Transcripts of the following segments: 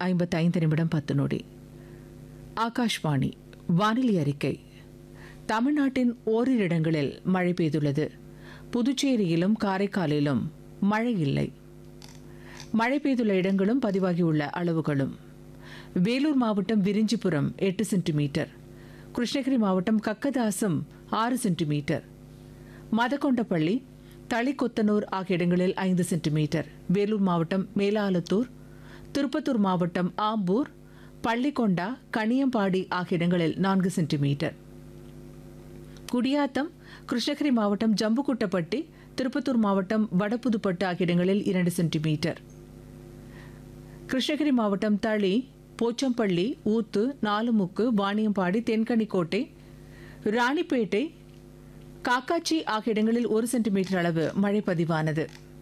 ஐம்பத்தைந்து நிமிடம் பத்து நொடி ஆகாஷ்வாணி வானிலை அறிக்கை தமிழ்நாட்டின் ஓரிரு இடங்களில் மழை பெய்துள்ளது புதுச்சேரியிலும் காரைக்காலிலும் மழை இல்லை மழை பெய்துள்ள இடங்களும் பதிவாகியுள்ள அளவுகளும் வேலூர் மாவட்டம் விரிஞ்சிபுரம் எட்டு சென்டிமீட்டர் கிருஷ்ணகிரி மாவட்டம் கக்கதாசம் ஆறு சென்டிமீட்டர் மதக்கொண்டப்பள்ளி தளிக்கொத்தனூர் ஆகிய இடங்களில் ஐந்து சென்டிமீட்டர் வேலூர் மாவட்டம் மேலாலத்தூர் திருப்பத்தூர் மாவட்டம் ஆம்பூர் பள்ளிக்கொண்டா கனியம்பாடி ஆகிய இடங்களில் நான்கு சென்டிமீட்டர் குடியாத்தம் கிருஷ்ணகிரி மாவட்டம் ஜம்புக்குட்டப்பட்டி திருப்பத்தூர் மாவட்டம் வடபுதுப்பட்டு ஆகிய இடங்களில் இரண்டு சென்டிமீட்டர் கிருஷ்ணகிரி மாவட்டம் தளி போச்சம்பள்ளி ஊத்து நாலுமுக்கு வாணியம்பாடி தென்கனிக்கோட்டை ராணிப்பேட்டை காக்காச்சி ஆகிய இடங்களில் ஒரு சென்டிமீட்டர் அளவு மழை பதிவானது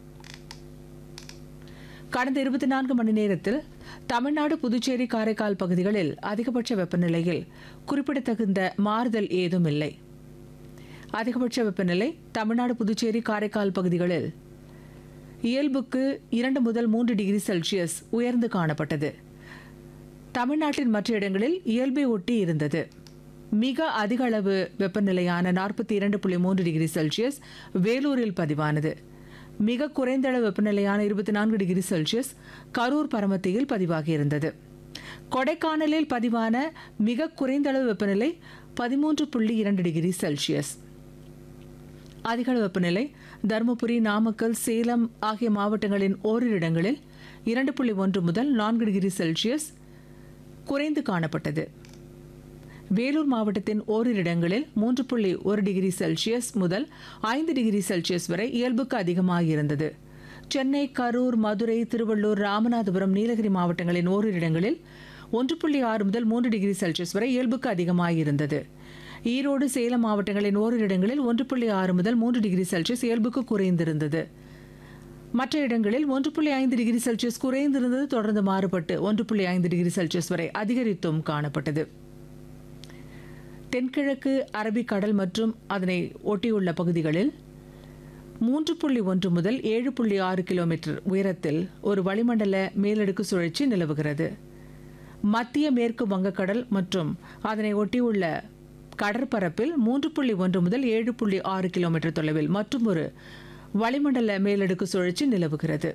கடந்த இருபத்தி நான்கு மணி நேரத்தில் தமிழ்நாடு புதுச்சேரி காரைக்கால் பகுதிகளில் அதிகபட்ச வெப்பநிலையில் குறிப்பிடத்தகுந்த மாறுதல் ஏதும் இல்லை அதிகபட்ச வெப்பநிலை தமிழ்நாடு புதுச்சேரி காரைக்கால் பகுதிகளில் இயல்புக்கு இரண்டு முதல் மூன்று டிகிரி செல்சியஸ் உயர்ந்து காணப்பட்டது தமிழ்நாட்டின் மற்ற இடங்களில் இயல்பை ஒட்டி இருந்தது மிக அதிக அளவு வெப்பநிலையான நாற்பத்தி இரண்டு புள்ளி மூன்று டிகிரி செல்சியஸ் வேலூரில் பதிவானது மிக குறைந்த அளவு வெப்பநிலையான இருபத்தி நான்கு டிகிரி செல்சியஸ் கரூர் பரமத்தியில் பதிவாகியிருந்தது கொடைக்கானலில் பதிவான மிக குறைந்த அளவு வெப்பநிலை பதிமூன்று புள்ளி இரண்டு டிகிரி செல்சியஸ் அதிகளவு வெப்பநிலை தருமபுரி நாமக்கல் சேலம் ஆகிய மாவட்டங்களின் ஓரிரு இடங்களில் இரண்டு புள்ளி ஒன்று முதல் நான்கு டிகிரி செல்சியஸ் குறைந்து காணப்பட்டது வேலூர் மாவட்டத்தின் ஓரிரு இடங்களில் மூன்று புள்ளி ஒரு டிகிரி செல்சியஸ் முதல் ஐந்து டிகிரி செல்சியஸ் வரை இயல்புக்கு அதிகமாக இருந்தது சென்னை கரூர் மதுரை திருவள்ளூர் ராமநாதபுரம் நீலகிரி மாவட்டங்களின் ஓரிரு இடங்களில் ஒன்று புள்ளி ஆறு முதல் மூன்று டிகிரி செல்சியஸ் வரை இயல்புக்கு அதிகமாக இருந்தது ஈரோடு சேலம் மாவட்டங்களின் ஓரிரு இடங்களில் ஒன்று புள்ளி ஆறு முதல் மூன்று டிகிரி செல்சியஸ் இயல்புக்கு குறைந்திருந்தது மற்ற இடங்களில் ஒன்று புள்ளி ஐந்து டிகிரி செல்சியஸ் குறைந்திருந்தது தொடர்ந்து மாறுபட்டு ஒன்று புள்ளி ஐந்து டிகிரி செல்சியஸ் வரை அதிகரித்தும் காணப்பட்டது தென்கிழக்கு அரபிக்கடல் மற்றும் அதனை ஒட்டியுள்ள பகுதிகளில் மூன்று புள்ளி ஒன்று முதல் ஏழு புள்ளி ஆறு கிலோமீட்டர் உயரத்தில் ஒரு வளிமண்டல மேலடுக்கு சுழற்சி நிலவுகிறது மத்திய மேற்கு வங்கக்கடல் மற்றும் அதனை ஒட்டியுள்ள கடற்பரப்பில் மூன்று புள்ளி ஒன்று முதல் ஏழு புள்ளி ஆறு கிலோமீட்டர் தொலைவில் மற்றும் ஒரு வளிமண்டல மேலடுக்கு சுழற்சி நிலவுகிறது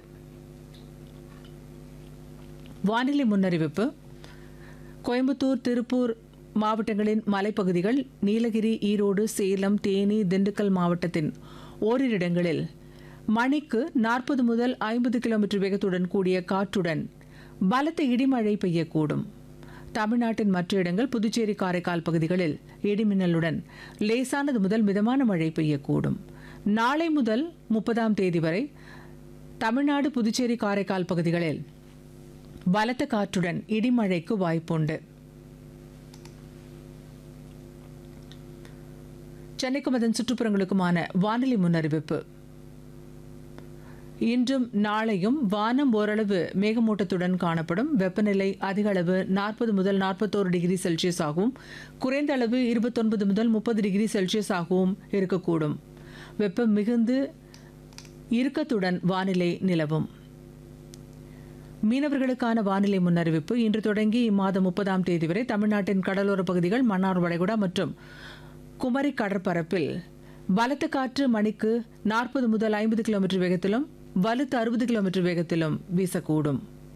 வானிலை முன்னறிவிப்பு கோயம்புத்தூர் திருப்பூர் மாவட்டங்களின் மலைப்பகுதிகள் நீலகிரி ஈரோடு சேலம் தேனி திண்டுக்கல் மாவட்டத்தின் ஓரிரு இடங்களில் மணிக்கு நாற்பது முதல் ஐம்பது கிலோமீட்டர் வேகத்துடன் கூடிய காற்றுடன் பலத்த இடிமழை பெய்யக்கூடும் தமிழ்நாட்டின் மற்ற இடங்கள் புதுச்சேரி காரைக்கால் பகுதிகளில் இடிமின்னலுடன் லேசானது முதல் மிதமான மழை பெய்யக்கூடும் நாளை முதல் முப்பதாம் தேதி வரை தமிழ்நாடு புதுச்சேரி காரைக்கால் பகுதிகளில் பலத்த காற்றுடன் இடிமழைக்கு வாய்ப்புண்டு சென்னைக்கும் அதன் சுற்றுப்புறங்களுக்குமான வானிலை முன்னறிவிப்பு இன்றும் நாளையும் வானம் ஓரளவு மேகமூட்டத்துடன் காணப்படும் வெப்பநிலை அதிக அளவு நாற்பது முதல் நாற்பத்தோரு டிகிரி செல்சியஸ் ஆகவும் குறைந்த அளவு இருபத்தொன்பது முதல் முப்பது டிகிரி செல்சியஸ் ஆகவும் இருக்கக்கூடும் வெப்பம் மிகுந்து இறுக்கத்துடன் வானிலை நிலவும் மீனவர்களுக்கான வானிலை முன்னறிவிப்பு இன்று தொடங்கி இம்மாதம் முப்பதாம் தேதி வரை தமிழ்நாட்டின் கடலோர பகுதிகள் மன்னார் வளைகுடா மற்றும் குமரி கடற்பரப்பில் பலத்த காற்று மணிக்கு நாற்பது முதல் ஐம்பது கிலோமீட்டர் வேகத்திலும் வலுத்து அறுபது கிலோமீட்டர் வேகத்திலும் வீசக்கூடும்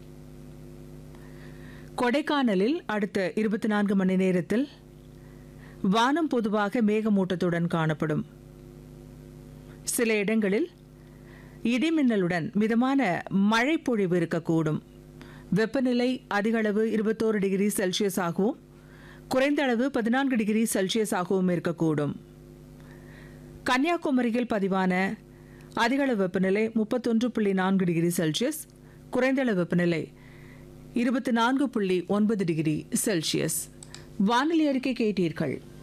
கொடைக்கானலில் அடுத்த இருபத்தி நான்கு மணி நேரத்தில் வானம் பொதுவாக மேகமூட்டத்துடன் காணப்படும் சில இடங்களில் இடிமின்னலுடன் மிதமான மழை பொழிவு இருக்கக்கூடும் வெப்பநிலை அதிகளவு இருபத்தோரு டிகிரி செல்சியஸ் ஆகவும் குறைந்த அளவு பதினான்கு டிகிரி செல்சியஸ் ஆகவும் இருக்கக்கூடும் கன்னியாகுமரியில் பதிவான அதிகளவு வெப்பநிலை முப்பத்தொன்று புள்ளி நான்கு டிகிரி செல்சியஸ் குறைந்த அளவு வெப்பநிலை இருபத்தி நான்கு புள்ளி ஒன்பது டிகிரி செல்சியஸ் வானிலை அறிக்கை கேட்டீர்கள்